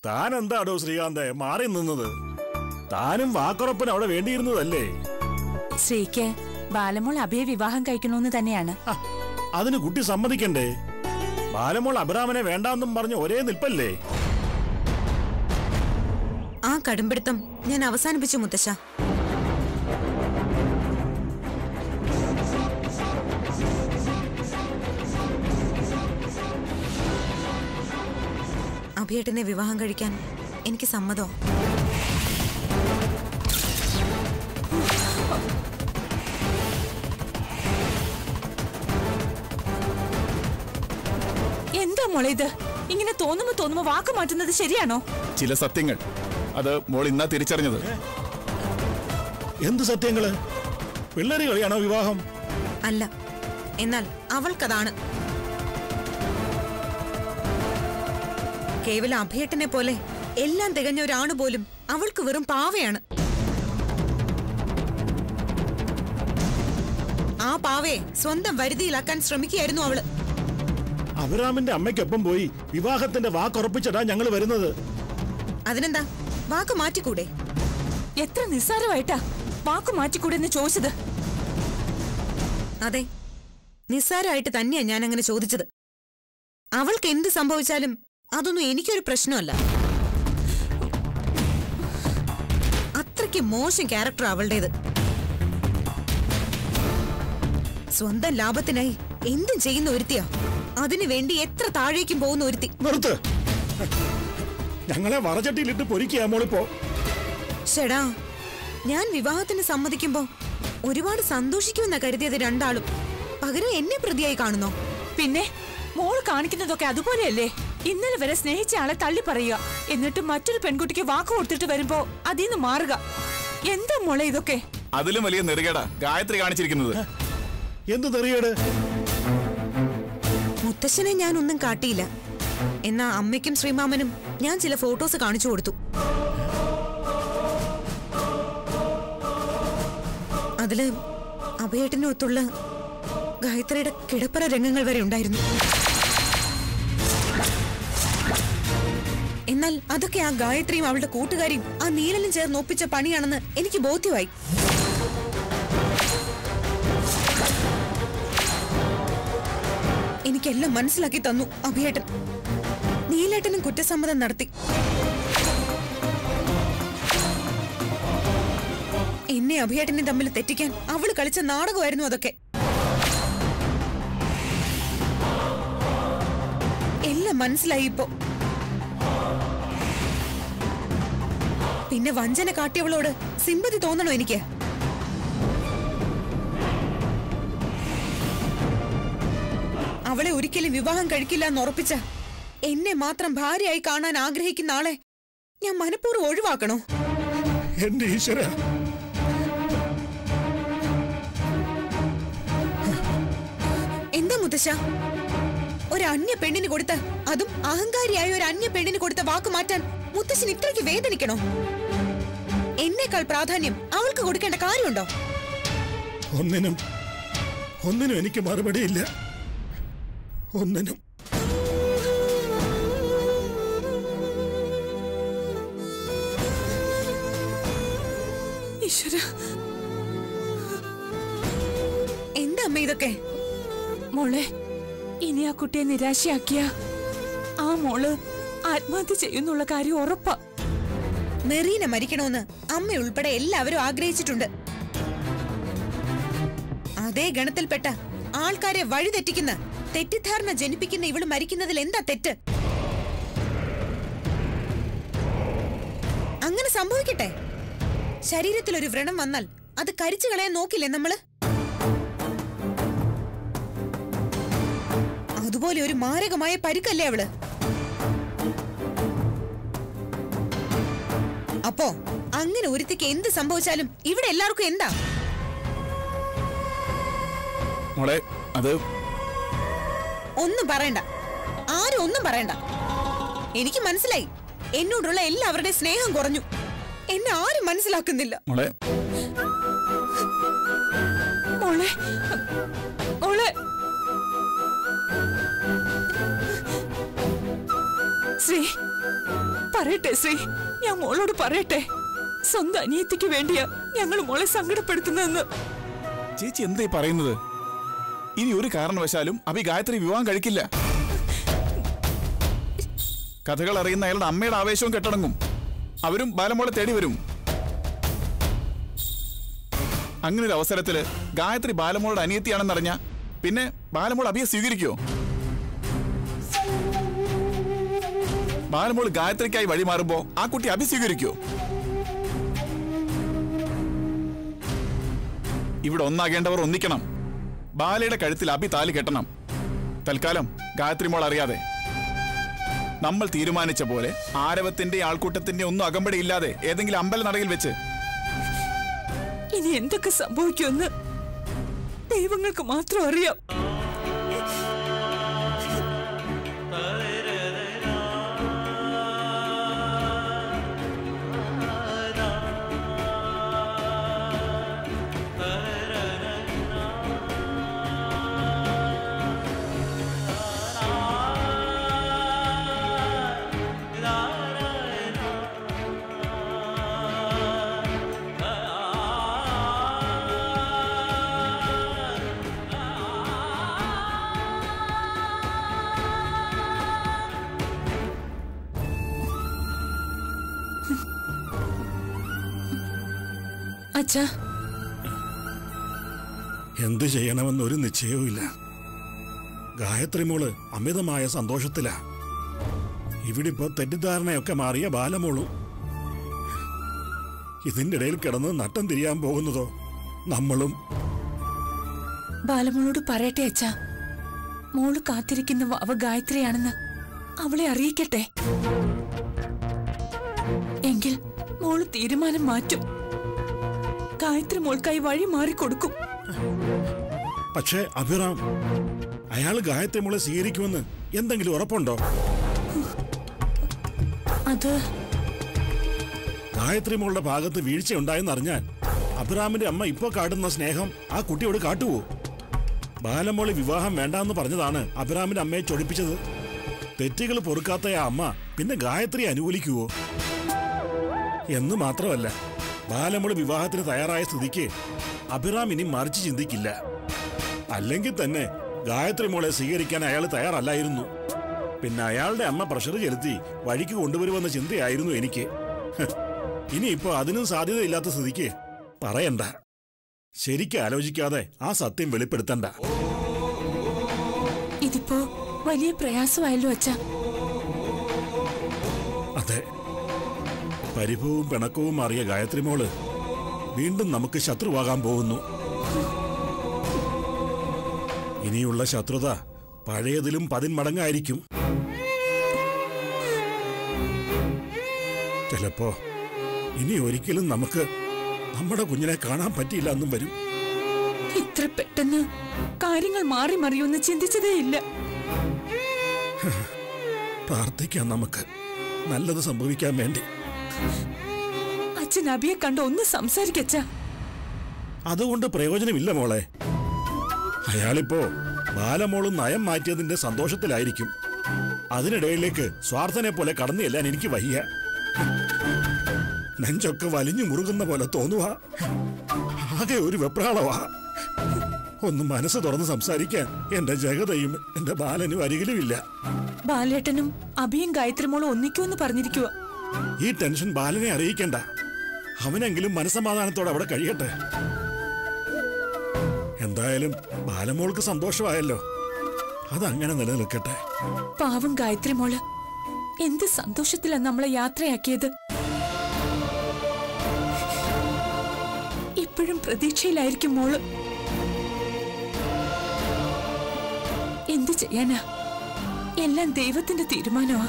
താൻ എന്താടോ ശ്രീകാന്തെ മാറി നിന്നത് താനും വാക്കുറപ്പിന് അവിടെ വേണ്ടിയിരുന്നതല്ലേ ശ്രീക്ക് ബാലമോൾ അഭയ വിവാഹം കഴിക്കണമെന്ന് തന്നെയാണ് ഹ, അതിന് കുട്ടി സമ്മതിക്കണ്ടേ ബാലമോൾ അബ്രാമനെ വേണ്ടാന്നും പറഞ്ഞ് ഒരേ നിൽപ്പല്ലേ ആ കടുംപിടുത്തം ഞാൻ അവസാനിപ്പിച്ചു മുത്തശ്ശ അഭിയേട്ടനെ വിവാഹം കഴിക്കാൻ എനിക്ക് സമ്മതോ എന്താ മോളെ ഇത് ഇങ്ങനെ തോന്നുമ്പോ തോന്നുമ്പോ വാക്ക് മാറ്റുന്നത് ശരിയാണോ ചില സത്യങ്ങൾ അത് മോൾ ഇന്നാ തിരിച്ചറിഞ്ഞത് എന്ത് സത്യങ്ങള് പിള്ളേര് കളിയാണോ വിവാഹം അല്ല എന്നാൽ അവൾക്കതാണ് കേവലം അഭിയേട്ടനെ പോലെ എല്ലാം തികഞ്ഞ ഒരാണ് പോലും അവൾക്ക് വെറും പാവയാണ് ആ പാവയെ സ്വന്തം വരുതിയിലാക്കാൻ ശ്രമിക്കുകയായിരുന്നു അവള് അബ്രാമിന്റെ അമ്മയ്ക്കൊപ്പം പോയി വിവാഹത്തിന്റെ വാക്കുറപ്പിച്ചിട്ടാ ഞങ്ങൾ വരുന്നത് അതിനെന്താ വാക്ക് മാറ്റിക്കൂടെ എത്ര നിസ്സാരമായിട്ടാ വാക്ക് മാറ്റിക്കൂടെന്ന് ചോദിച്ചത് അതെ നിസ്സാരമായിട്ട് തന്നെയാ ഞാൻ അങ്ങനെ ചോദിച്ചത് അവൾക്ക് എന്ത് സംഭവിച്ചാലും അതൊന്നും എനിക്കൊരു പ്രശ്നമല്ല അത്രയ്ക്ക് മോശം ക്യാരക്ടർ അവളുടേത് സ്വന്തം ലാഭത്തിനായി എന്തും ചെയ്യുന്ന ഒരുത്തിയാ അതിനു വേണ്ടി എത്ര താഴേക്കും പോകുന്ന ഒരുത്തി നിർത്ത് ഞങ്ങളെ വറചട്ടിയിലിട്ട് പൊരിക്കുക മോളിപ്പോ ഷെടാ ഞാൻ വിവാഹത്തിന് സമ്മതിക്കുമ്പോ ഒരുപാട് സന്തോഷിക്കുമെന്നാ കരുതിയത് രണ്ടാളും പകരം എന്നെ പ്രതിയായി കാണുന്നോ പിന്നെ മോൾ കാണിക്കുന്നതൊക്കെ അതുപോലെയല്ലേ ഇന്നലെ വരെ സ്നേഹിച്ച ആളെ തള്ളി പറയുക എന്നിട്ട് മറ്റൊരു പെൺകുട്ടിക്ക് വാക്ക് കൊടുത്തിട്ട് വരുമ്പോ അതിന്ന് മാറുക എന്താ മോളെ ഇതൊക്കെ അതിലും വലിയ നെറുകേടാ ഗായത്രി കാണിച്ചിരിക്കുന്നത് എന്ത് തെറിയേട് മുത്തശ്ശനെ ഞാൻ ഒന്നും കാട്ടിയില്ല എന്നാ അമ്മയ്ക്കും ശ്രീമാമനും ഞാൻ ചില ഫോട്ടോസ് കാണിച്ചു കൊടുത്തു അതില് അഭയേട്ടനൊത്തുള്ള ഗായത്രിയുടെ കിടപ്പറ രംഗങ്ങൾ വരെ ഉണ്ടായിരുന്നു എന്നാൽ അതൊക്കെ ആ ഗായത്രിയും അവളുടെ കൂട്ടുകാരിയും ആ നീലനും ചേർന്ന് ഒപ്പിച്ച പണിയാണെന്ന് എനിക്ക് ബോധ്യമായി എനിക്കെല്ലാം മനസ്സിലാക്കി തന്നു അഭിയേട്ടൻ നീലേട്ടനും കുറ്റസമ്മതം നടത്തി എന്നെ അഭിയേട്ടനെ തമ്മിൽ തെറ്റിക്കാൻ അവള് കളിച്ച നാടകമായിരുന്നു അതൊക്കെ എല്ലാം മനസ്സിലായി ഇപ്പോ പിന്നെ വഞ്ചന കാട്ടിയവളോട് സിമ്പതി തോന്നണോ എനിക്ക് അവളെ ഒരിക്കലും വിവാഹം കഴിക്കില്ല എന്ന് ഉറപ്പിച്ച എന്നെ മാത്രം ഭാര്യയായി കാണാൻ ആഗ്രഹിക്കുന്ന ആളെ ഞാൻ മനഃപൂർവ്വം ഒഴിവാക്കണോ എന്റെ ഈശ്വര എന്താ മുത്തശ്ശ ഒരു അന്യ പെണ്ണിന് കൊടുത്ത അതും അഹങ്കാരിയായ ഒരു അന്യ പെണ്ണിന് കൊടുത്ത വാക്ക് മാറ്റാൻ മുത്തശ്ശൻ ഇത്രയ്ക്ക് വേദനിക്കണോ എന്നേക്കാൾ പ്രാധാന്യം അവൾക്ക് കൊടുക്കേണ്ട കാര്യമുണ്ടോ ഒന്നിനും ഒന്നിനും എനിക്ക് മറുപടിയില്ല ഒന്നിനും ഈശ്വര എന്താ അമ്മ ഇതൊക്കെ മോളെ ഇനി ആ കുട്ടിയെ നിരാശയാക്കിയ ആ മോള് ആത്മഹത്യ ചെയ്യുന്നുള്ള കാര്യം ഉറപ്പാ മെറീന മരിക്കണമെന്ന് അമ്മ ഉൾപ്പെടെ എല്ലാവരും ആഗ്രഹിച്ചിട്ടുണ്ട് അതേ ഗണത്തിൽപ്പെട്ട ആൾക്കാരെ വഴിതെറ്റിക്കുന്ന തെറ്റിദ്ധാരണ ജനിപ്പിക്കുന്ന ഇവള് മരിക്കുന്നതിൽ എന്താ തെറ്റ് അങ്ങനെ സംഭവിക്കട്ടെ ശരീരത്തിൽ ഒരു വ്രണം വന്നാൽ അത് കരിച്ചു കളയാൻ നോക്കില്ലേ നമ്മള് അതുപോലെ ഒരു മാരകമായ പരുക്കല്ലേ അവള് അപ്പോ അങ്ങനെ ഒരുത്തിക്ക് എന്ത് സംഭവിച്ചാലും ഇവിടെ എല്ലാവർക്കും എന്താ മോളെ അത് ഒന്നും പറയണ്ട ആരും ഒന്നും പറയണ്ട എനിക്ക് മനസ്സിലായി എന്നോടുള്ള എല്ലാവരുടെ സ്നേഹം കുറഞ്ഞു എന്നെ ആരും മനസ്സിലാക്കുന്നില്ല മോളെ മോളെ മോളെ ശ്രീ പറയട്ടെ ശ്രീ ഞാൻ മോളോട് പറയട്ടെ സ്വന്തം അനിയത്തിക്ക് വേണ്ടിയാ ഞങ്ങൾ മോളെ സങ്കടപ്പെടുത്തുന്നതെന്ന് ചേച്ചി എന്താ ഈ പറയുന്നത് ഇനി ഒരു കാരണവശാലും അഭി ഗായത്രി വിവാഹം കഴിക്കില്ല കഥകൾ അറിയുന്ന അയാളുടെ അമ്മയുടെ ആവേശവും കെട്ടടങ്ങും അവരും ബാലമോളെ തേടി വരും അങ്ങനെ ഒരു അവസരത്തില് ഗായത്രി ബാലമോളുടെ അനിയത്തിയാണെന്നറിഞ്ഞ പിന്നെ ബാലമോൾ അഭിയെ സ്വീകരിക്കോ ബാലമോൾ ഗായത്രിക്കായി വഴിമാറുമ്പോ ആ കുട്ടി അഭി സ്വീകരിക്കോ ഇവിടെ ഒന്നാകേണ്ടവർ ഒന്നിക്കണം ബാലയുടെ കഴുത്തിൽ അഭി താലി കെട്ടണം തൽക്കാലം ഗായത്രി മോൾ അറിയാതെ നമ്മൾ തീരുമാനിച്ച പോലെ ആരവത്തിന്റെ ആൾക്കൂട്ടത്തിന്റെ ഒന്നും അകമ്പടി ഇല്ലാതെ ഏതെങ്കിലും അമ്പല നടയിൽ വെച്ച് ഇനി എന്തൊക്കെ സംഭവിക്കുമെന്ന് ദൈവങ്ങൾക്ക് മാത്രം അറിയാം അച്ഛാ എന്തു ചെയ്യണമെന്ന് ഒരു നിശ്ചയവുമില്ല ഗായത്രി മോള് അമിതമായ സന്തോഷത്തിലാ ഇവിടിപ്പോ തെറ്റിദ്ധാരണയൊക്കെ മാറിയ ബാലമോളും ഇതിന്റെ ഇടയിൽ കിടന്ന് നട്ടം തിരിയാൻ പോകുന്നതോ നമ്മളും ബാലമോളോട് പറയട്ടെ അച്ഛാ മോള് കാത്തിരിക്കുന്ന വാവ ഗായത്രിയാണെന്ന് അവളെ അറിയിക്കട്ടെ എങ്കിൽ മോള് തീരുമാനം മാറ്റും ഗായത്രി മോൾക്കായി വഴി മാറിക്കൊടുക്കും പക്ഷേ അഭിറാം അയാൾ ഗായത്രി മോളെ സ്വീകരിക്കുമെന്ന് എന്തെങ്കിലും ഉറപ്പുണ്ടോ അത് ഗായത്രി മോളുടെ ഭാഗത്ത് വീഴ്ച ഉണ്ടായെന്നറിഞ്ഞാൽ അഭിറാമിന്റെ അമ്മ ഇപ്പോ കാട്ടുന്ന സ്നേഹം ആ കുട്ടിയോട് കാട്ടുവോ ബാലമോളി വിവാഹം വേണ്ടാന്ന് പറഞ്ഞതാണ് അഭിറാമിന്റെ അമ്മയെ ചൊടിപ്പിച്ചത് തെറ്റുകൾ പൊറുക്കാത്ത ആ അമ്മ പിന്നെ ഗായത്രി അനുകൂലിക്കുവോ എന്ന് മാത്രമല്ല ബാലമോളി വിവാഹത്തിന് തയ്യാറായ സ്ഥിതിക്ക് അഭിറാം ഇനി മറിച്ച് ചിന്തിക്കില്ല അല്ലെങ്കിൽ തന്നെ ഗായത്രി മോളെ സ്വീകരിക്കാൻ അയാൾ തയ്യാറല്ലായിരുന്നു പിന്നെ അയാളുടെ അമ്മ പ്രഷർ ചെലുത്തി വഴിക്ക് കൊണ്ടുവരുമെന്ന ചിന്തയായിരുന്നു എനിക്ക് ഹ്, ഇനിയിപ്പോ അതിനും സാധ്യതയില്ലാത്ത സ്ഥിതിക്ക് പറയണ്ട ശരിക്കും ആലോചിക്കാതെ ആ സത്യം വെളിപ്പെടുത്തണ്ട ഇതിപ്പോ വലിയ പ്രയാസമായല്ലോ അച്ഛാ അതെ പരിഭവവും പിണക്കവും മാറിയ ഗായത്രി മോള് വീണ്ടും നമുക്ക് ശത്രുവാകാൻ പോകുന്നു ഇനിയുള്ള ശത്രുത പഴയതിലും പതിന്മടങ്ങായിരിക്കും ചിലപ്പോ ഇനി ഒരിക്കലും നമുക്ക് നമ്മുടെ കുഞ്ഞിനെ കാണാൻ പറ്റിയില്ല എന്നും വരും ഇത്ര പെട്ടെന്ന് കാര്യങ്ങൾ മാറി മറിയുമെന്ന് ചിന്തിച്ചതേയില്ല പ്രാർത്ഥിക്കാം നമുക്ക് നല്ലത് സംഭവിക്കാൻ വേണ്ടി അച്ഛൻ അബിയെ കണ്ട് ഒന്ന് സംസാരിക്കച്ച അതുകൊണ്ട് പ്രയോജനമില്ല മോളെ അയാളിപ്പോ ബാലമോളും നയം മാറ്റിയതിന്റെ സന്തോഷത്തിലായിരിക്കും അതിനിടയിലേക്ക് സ്വാർത്ഥനെ പോലെ കടന്നു ചെല്ലാൻ എനിക്ക് വയ്യ നെഞ്ചൊക്കെ വലിഞ്ഞു മുറുകുന്ന പോലെ തോന്നുക ആകെ ഒരു വെപ്രാളവാ ഒന്ന് മനസ്സ് തുറന്ന് സംസാരിക്കാൻ എന്റെ ജഗതയും എന്റെ ബാലനും അരികിലുമില്ല ബാലേട്ടനും അബിയും ഗായത്രിമോളും ഒന്നിക്കുമെന്ന് പറഞ്ഞിരിക്കുക ഈ ടെൻഷൻ ബാലനെ അറിയിക്കണ്ട അവനെങ്കിലും മനസമാധാനത്തോടെ അവിടെ കഴിയട്ടെ എന്തായാലും ബാലമോൾക്ക് സന്തോഷമായല്ലോ അതങ്ങനെ നിലനിൽക്കട്ടെ പാവം ഗായത്രിമോള് എന്ത് സന്തോഷത്തിലാ നമ്മളെ യാത്രയാക്കിയത് ഇപ്പോഴും പ്രതീക്ഷയിലായിരിക്കും മോള് എന്തു ചെയ്യാനാ എല്ലാം ദൈവത്തിന്റെ തീരുമാനമാ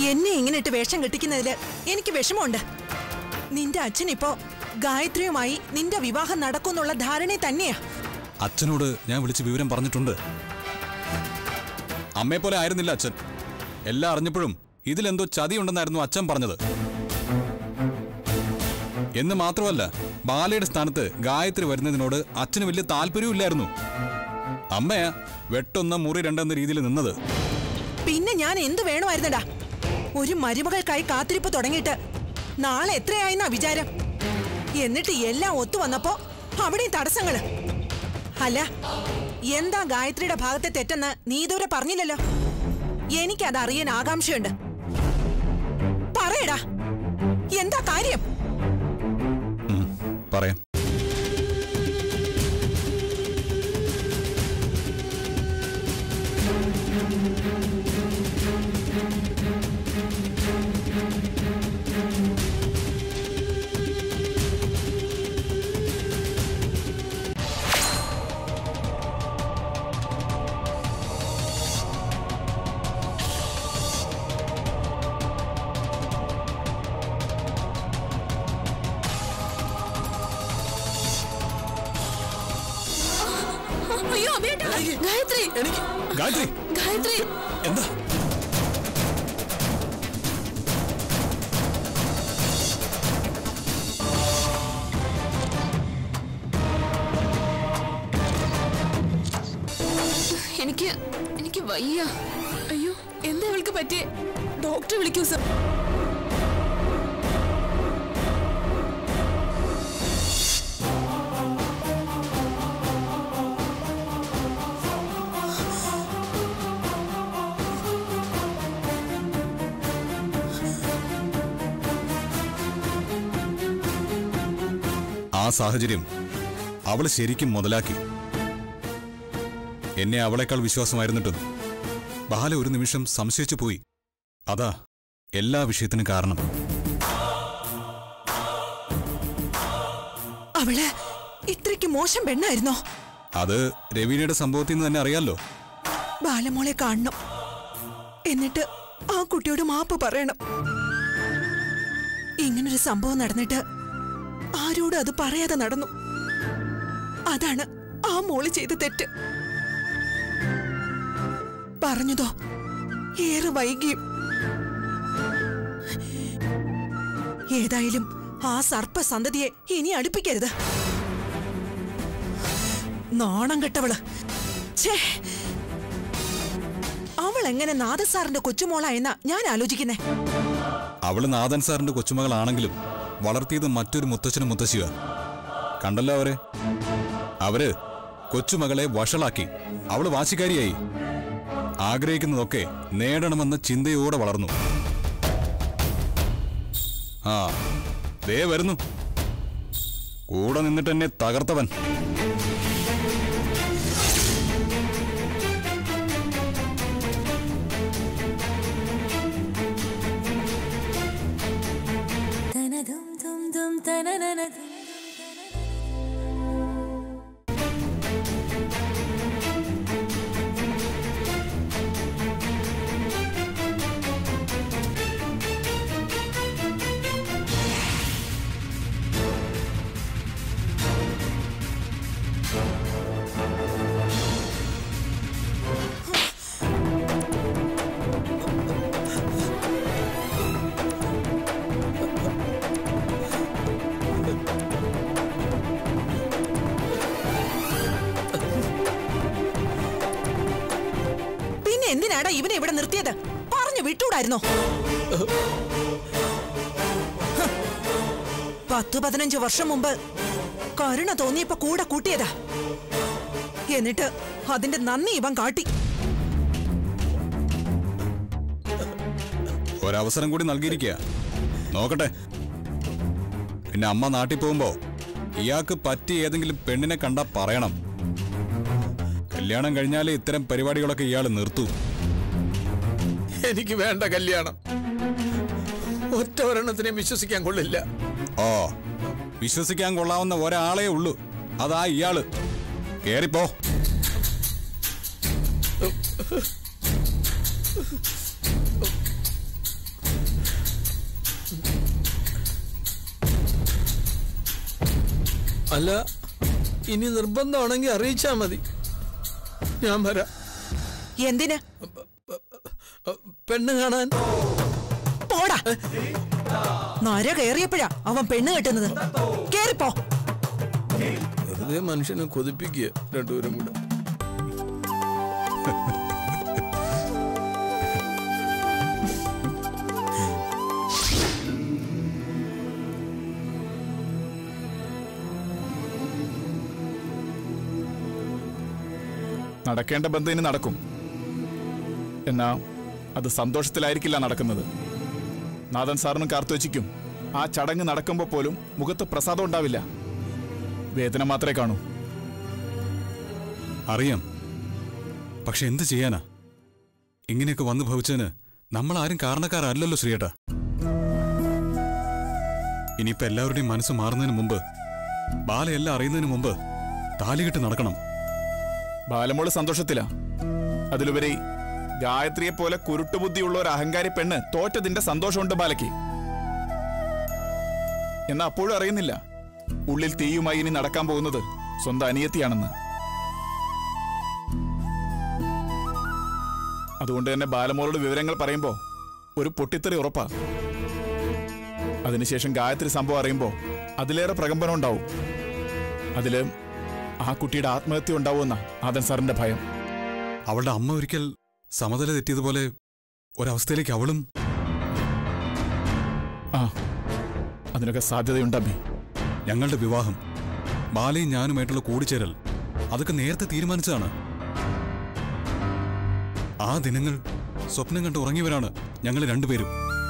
എന്നെ ഇങ്ങനെ ഇട്ട് വേഷം കെട്ടിക്കുന്നതില് എനിക്ക് വിഷമമുണ്ട് നിന്റെ അച്ഛൻ ഇപ്പോ ഗായത്രിയുമായി നിന്റെ വിവാഹം നടക്കുന്നുള്ള ധാരണ തന്നെയാ അച്ഛനോട് ഞാൻ വിളിച്ച് വിവരം പറഞ്ഞിട്ടുണ്ട് അമ്മയെ പോലെ ആയിരുന്നില്ല അച്ഛൻ എല്ലാം അറിഞ്ഞപ്പോഴും ഇതിലെന്തോ ചതിയുണ്ടെന്നായിരുന്നു അച്ഛൻ പറഞ്ഞത് എന്ന് മാത്രമല്ല ബാലയുടെ സ്ഥാനത്ത് ഗായത്രി വരുന്നതിനോട് അച്ഛന് വലിയ താല്പര്യമില്ലായിരുന്നു അമ്മയാ വെട്ടൊന്ന മുറി രണ്ടെന്ന രീതിയിൽ നിന്നത് പിന്നെ ഞാൻ എന്ത് വേണമായിരുന്നടാ ഒരു മരുമകൾക്കായി കാത്തിരിപ്പ് തുടങ്ങിയിട്ട് നാളെ എത്രയായിന്നാ വിചാരം എന്നിട്ട് എല്ലാം ഒത്തു വന്നപ്പോ അവിടെയും തടസ്സങ്ങള് അല്ല എന്താ ഗായത്രിയുടെ ഭാഗത്തെ തെറ്റെന്ന് നീ ഇതുവരെ പറഞ്ഞില്ലല്ലോ എനിക്കത് അറിയാൻ ആകാംക്ഷയുണ്ട് പറയടാ എന്താ കാര്യം ഉം, പറയാം അയ്യോ അഭിയേട്ടാ ഗായത്രി ഗായത്രി ഗായത്രി എന്താ എനിക്ക് എനിക്ക് വയ്യ അയ്യോ എന്താ ഇവൾക്ക് പറ്റിയേ ഡോക്ടറെ വിളിക്കൂ സർ ആ സാഹചര്യം അവള് ശരിക്കും മുതലാക്കി എന്നെ അവളെക്കാൾ വിശ്വാസമായിരുന്നിട്ടും ബാല ഒരു നിമിഷം സംശയിച്ചു പോയി അതാ എല്ലാ വിഷയത്തിനും കാരണം അവള് ഇത്രയ്ക്ക് മോശം പെണ്ണായിരുന്നോ അത് രവീണയുടെ സംഭവത്തിൽ നിന്ന് തന്നെ അറിയാലോ ബാലമോളെ കാണണം എന്നിട്ട് ആ കുട്ടിയോട് മാപ്പ് പറയണം ഇങ്ങനൊരു സംഭവം നടന്നിട്ട് ആരോടും അത് പറയാതെ നടന്നു അതാണ് ആ മോള് ചെയ്ത തെറ്റ് പറഞ്ഞതോ ഏറെ വൈകിയും ഏതായാലും ആ സർപ്പസന്തതിയെ ഇനി അടുപ്പിക്കരുത് നാണം കെട്ടവള് ഛേ അവൾ എങ്ങനെ നാദസാറിന്റെ കൊച്ചുമോളായെന്നാ ഞാൻ ആലോചിക്കുന്നേ അവള് നാഥൻ സാറിന്റെ കൊച്ചുമകളാണെങ്കിലും വളർത്തിയത് മറ്റൊരു മുത്തച്ഛനും മുത്തശ്ശിയ കണ്ടല്ലോ അവരെ അവര് കൊച്ചുമകളെ വഷളാക്കി അവള് വാശിക്കാരിയായി ആഗ്രഹിക്കുന്നതൊക്കെ നേടണമെന്ന ചിന്തയോടെ വളർന്നു ആ ദേ വരുന്നു കൂടെ നിന്നിട്ട് എന്നെ തകർത്തവൻ പിന്നെ എന്തിനാടാ ഇവനെ ഇവിടെ നിർത്തിയത് പറഞ്ഞു വിട്ടൂടായിരുന്നോ ഹ്. പത്ത് പതിനഞ്ച് വർഷം മുമ്പ് കരുണ തോന്നിയപ്പോ കൂടെ കൂട്ടിയതാ എന്നിട്ട് അതിന്റെ നന്ദി ഇവൻ കാട്ടി ഒരവസരം കൂടി നൽകിയിരിക്കുക നോക്കട്ടെ പിന്നെ അമ്മ നാട്ടിൽ പോകുമ്പോ ഇയാൾക്ക് പറ്റിയ ഏതെങ്കിലും പെണ്ണിനെ കണ്ടാ പറയണം കല്യാണം കഴിഞ്ഞാലേ ഇത്തരം പരിപാടികളൊക്കെ ഇയാൾ നിർത്തൂ എനിക്ക് വേണ്ട കല്യാണം ഒറ്റ ഒരെണ്ണത്തിനെ വിശ്വസിക്കാൻ കൊള്ളില്ല ഓ വിശ്വസിക്കാൻ കൊള്ളാവുന്ന ഒരാളേ ഉള്ളൂ അതാ ഇയാള് കേറിപ്പോ അല്ല ഇനി നിർബന്ധമാണെങ്കിൽ അറിയിച്ചാ മതി ഞാൻ വരാം എന്തിന് പെണ്ണ് കാണാൻ പോടാ നര കയറിയപ്പോഴാ അവൻ പെണ്ണ് കെട്ടുന്നത് കേറിപ്പോ വെറുതെ മനുഷ്യനെ കൊതിപ്പിക്കുക രണ്ടുപേരും കൂടെ നടക്കേണ്ട ബന്ധം ഇനി നടക്കും എന്നാ അത് സന്തോഷത്തിലായിരിക്കില്ല നടക്കുന്നത് നാഥൻ സാറിനും കാർത്തുവച്ചിക്കും ആ ചടങ്ങ് നടക്കുമ്പോൾ പോലും മുഖത്ത് പ്രസാദം ഉണ്ടാവില്ല വേദന മാത്രമേ കാണൂ അറിയാം പക്ഷെ എന്ത് ചെയ്യാനാ ഇങ്ങനെയൊക്കെ വന്നു ഭവിച്ചതിന് നമ്മൾ ആരും കാരണക്കാരല്ലല്ലോ ശ്രീയേട്ടാ ഇനിയിപ്പോ എല്ലാവരുടെയും മനസ്സ് മാറുന്നതിന് മുമ്പ് ബാലയെല്ലാം അറിയുന്നതിന് മുമ്പ് താലികെട്ട് നടക്കണം ബാലമോള് സന്തോഷത്തിലാ അതിലുപരി ഗായത്രിയെ പോലെ കുരുട്ടുബുദ്ധിയുള്ള ഒരു അഹങ്കാരി പെണ്ണ് തോറ്റതിന്റെ സന്തോഷമുണ്ട് ബാലയ്ക്ക് എന്നാ അപ്പോഴും അറിയുന്നില്ല ഉള്ളിൽ തീയുമായി ഇനി നടക്കാൻ പോകുന്നത് സ്വന്തം അനിയത്തിയാണെന്ന് അതുകൊണ്ട് തന്നെ ബാലമോളോട് വിവരങ്ങൾ പറയുമ്പോ ഒരു പൊട്ടിത്തെറി ഉറപ്പാ അതിനുശേഷം ഗായത്രി സംഭവം അറിയുമ്പോ അതിലേറെ പ്രകമ്പനം ഉണ്ടാവും അതില് ആ കുട്ടിയുടെ ആത്മഹത്യ ഉണ്ടാവുമെന്ന ആദൻ സാറിന്റെ ഭയം അവളുടെ അമ്മ ഒരിക്കൽ സമതല തെറ്റിയതുപോലെ ഒരവസ്ഥയിലേക്ക് അവളും ആ അതിനൊക്കെ സാധ്യതയുണ്ട് അമ്മി ഞങ്ങളുടെ വിവാഹം ബാലയും ഞാനുമായിട്ടുള്ള കൂടിച്ചേരൽ അതൊക്കെ നേരത്തെ തീരുമാനിച്ചതാണ് ആ ദിനങ്ങൾ സ്വപ്നം കണ്ട് ഉറങ്ങിയവരാണ് ഞങ്ങൾ രണ്ടുപേരും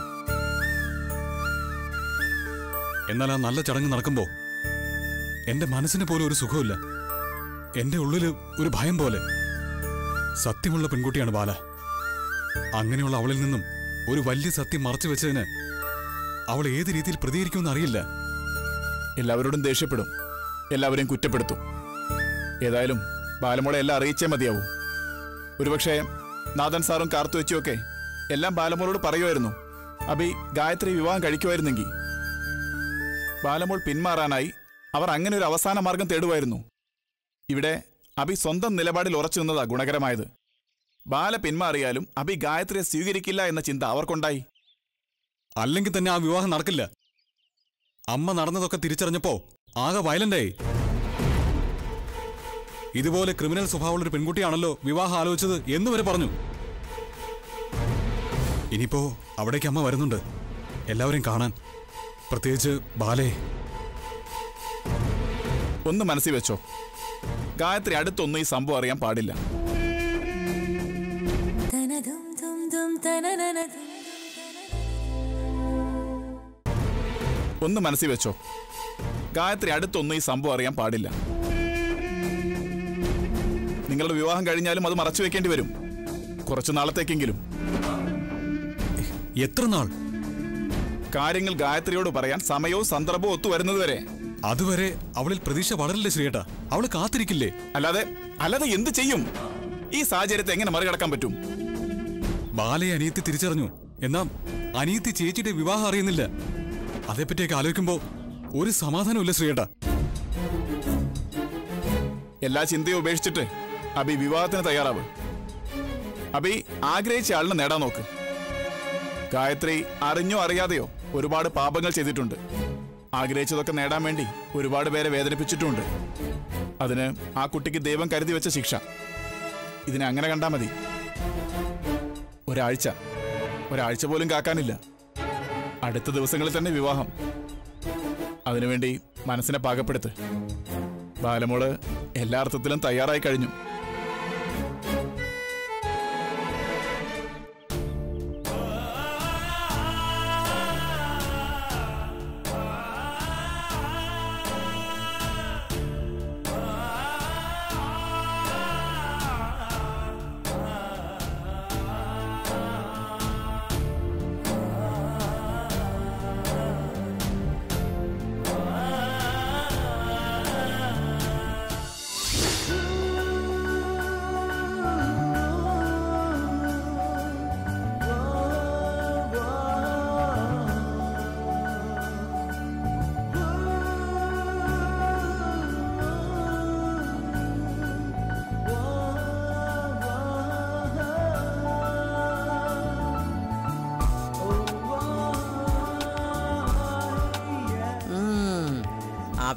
എന്നാൽ ആ നല്ല ചടങ്ങ് നടക്കുമ്പോ എന്റെ മനസ്സിന് പോലും ഒരു സുഖമില്ല എന്റെ ഉള്ളില് ഒരു ഭയം പോലെ സത്യമുള്ള പെൺകുട്ടിയാണ് ബാല അങ്ങനെയുള്ള അവളിൽ നിന്നും ഒരു വലിയ സത്യം മറച്ചു വെച്ചതിന് അവൾ ഏത് രീതിയിൽ പ്രതികരിക്കുമെന്ന് അറിയില്ല എല്ലാവരോടും ദേഷ്യപ്പെടും എല്ലാവരെയും കുറ്റപ്പെടുത്തും ഏതായാലും ബാലമോളെ എല്ലാം അറിയിച്ചേ മതിയാവൂ ഒരുപക്ഷെ നാഥൻ സാറും കാർത്തു വെച്ചുമൊക്കെ എല്ലാം ബാലമോളോട് പറയുമായിരുന്നു അബി ഗായത്രി വിവാഹം കഴിക്കുമായിരുന്നെങ്കിൽ ബാലമോൾ പിന്മാറാനായി അവർ അങ്ങനെ ഒരു അവസാന മാർഗം തേടുമായിരുന്നു ഇവിടെ അബി സ്വന്തം നിലപാടിൽ ഉറച്ചു നിന്നതാ ഗുണകരമായത് ബാല പിന്മാറിയാലും അബി ഗായത്രിയെ സ്വീകരിക്കില്ല എന്ന ചിന്ത അവർക്കുണ്ടായി അല്ലെങ്കിൽ തന്നെ ആ വിവാഹം നടക്കില്ല അമ്മ നടന്നതൊക്കെ തിരിച്ചറിഞ്ഞപ്പോ ആകെ വയലന്റായി ഇതുപോലെ ക്രിമിനൽ സ്വഭാവമുള്ള ഒരു പെൺകുട്ടിയാണല്ലോ വിവാഹം ആലോചിച്ചത് എന്ന് വരെ പറഞ്ഞു ഇനിയിപ്പോ അവിടേക്ക് അമ്മ വരുന്നുണ്ട് എല്ലാവരെയും കാണാൻ പ്രത്യേകിച്ച് ബാലയെ ഒന്ന് മനസ്സിൽ വെച്ചോ ഗായത്രി അടുത്തൊന്നും ഈ സംഭവം അറിയാൻ പാടില്ല ഒന്ന് മനസ്സിൽ വെച്ചോ ഗായത്രി അടുത്തൊന്നും ഈ സംഭവം അറിയാൻ പാടില്ല നിങ്ങളുടെ വിവാഹം കഴിഞ്ഞാലും അത് മറച്ചു വെക്കേണ്ടി വരും കുറച്ചു നാളത്തേക്കെങ്കിലും എത്ര നാൾ കാര്യങ്ങൾ ഗായത്രിയോട് പറയാൻ സമയവും സന്ദർഭവും ഒത്തുവരുന്നതുവരെ അതുവരെ അവളിൽ പ്രതീക്ഷ വളരില്ലേ ശ്രീയേട്ടാ അവള് കാത്തിരിക്കില്ലേ അല്ലാതെ അല്ലാതെ എന്ത് ചെയ്യും ഈ സാഹചര്യത്തെ എങ്ങനെ മറികടക്കാൻ പറ്റും ബാലയെ അനിയത്തി തിരിച്ചറിഞ്ഞു എന്നാ അനിയത്തി ചേച്ചിയുടെ വിവാഹം അറിയുന്നില്ല അതേപ്പറ്റിയൊക്കെ ആലോചിക്കുമ്പോ ഒരു സമാധാനമില്ല ശ്രീയേട്ടാ എല്ലാ ചിന്തയും ഉപേക്ഷിച്ചിട്ട് അബി വിവാഹത്തിന് തയ്യാറാവ് അബി ആഗ്രഹിച്ച ആളിനെ നേടാൻ നോക്ക് ഗായത്രി അറിഞ്ഞോ അറിയാതെയോ ഒരുപാട് പാപങ്ങൾ ചെയ്തിട്ടുണ്ട് ആഗ്രഹിച്ചതൊക്കെ നേടാൻ വേണ്ടി ഒരുപാട് പേരെ വേദനിപ്പിച്ചിട്ടുമുണ്ട് അതിന് ആ കുട്ടിക്ക് ദൈവം കരുതി വെച്ച ശിക്ഷ ഇതിനെ അങ്ങനെ കണ്ടാൽ മതി ഒരാഴ്ച ഒരാഴ്ച പോലും കാക്കാനില്ല അടുത്ത ദിവസങ്ങളിൽ തന്നെ വിവാഹം അതിനുവേണ്ടി മനസ്സിനെ പാകപ്പെടുത്ത് ബാലമോള് എല്ലാ അർത്ഥത്തിലും തയ്യാറായി കഴിഞ്ഞു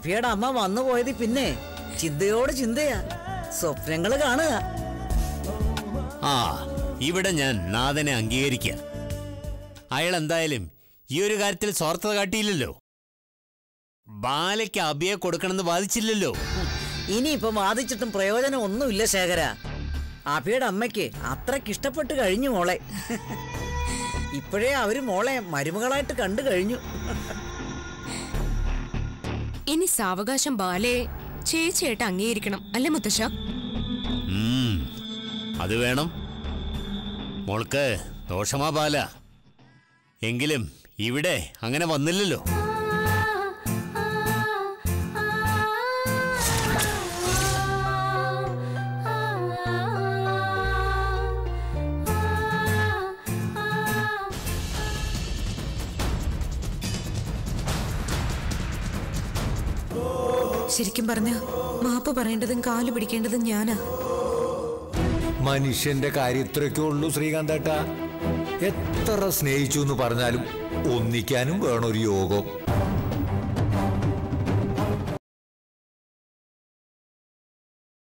അഭിയുടെ അമ്മ വന്നു പോയത് പിന്നെ ചിന്തയോട് ചിന്തയാ സ്വപ്നങ്ങൾ കാണുക ആ ഇവിടെ ഞാൻ നാഥനെ അംഗീകരിക്കുക അയാൾ എന്തായാലും ഈ ഒരു കാര്യത്തിൽ സ്വാർത്ഥത കാട്ടിയില്ലല്ലോ ബാലയ്ക്ക് അഭിയെ കൊടുക്കണമെന്ന് വാദിച്ചില്ലല്ലോ ഇനിയിപ്പം വാദിച്ചിട്ടും പ്രയോജനം ഒന്നുമില്ല ശേഖര അഭിയുടെ അമ്മയ്ക്ക് അത്രയ്ക്ക് ഇഷ്ടപ്പെട്ട് കഴിഞ്ഞു മോളെ ഇപ്പോഴേ അവര് മോളെ മരുമകളായിട്ട് കണ്ടു കഴിഞ്ഞു ഇനി സാവകാശം ബാലയെ ചേച്ചിയായിട്ട് അംഗീകരിക്കണം അല്ലേ മുത്തശ്ശ ഉം, അത് വേണം മോൾക്ക് ദോഷമാ ബാല എങ്കിലും ഇവിടെ അങ്ങനെ വന്നില്ലല്ലോ ശരിക്കും പറഞ്ഞ മാപ്പ് പറയേണ്ടതും കാലു പിടിക്കേണ്ടതും ഞാനാ മനുഷ്യന്റെ കാര്യം ഇത്രയൊക്കെ ഉള്ളൂ ശ്രീകാന്തേട്ട എത്ര സ്നേഹിച്ചു എന്ന് പറഞ്ഞാലും ഒന്നിക്കാനും വേണം ഒരു യോഗം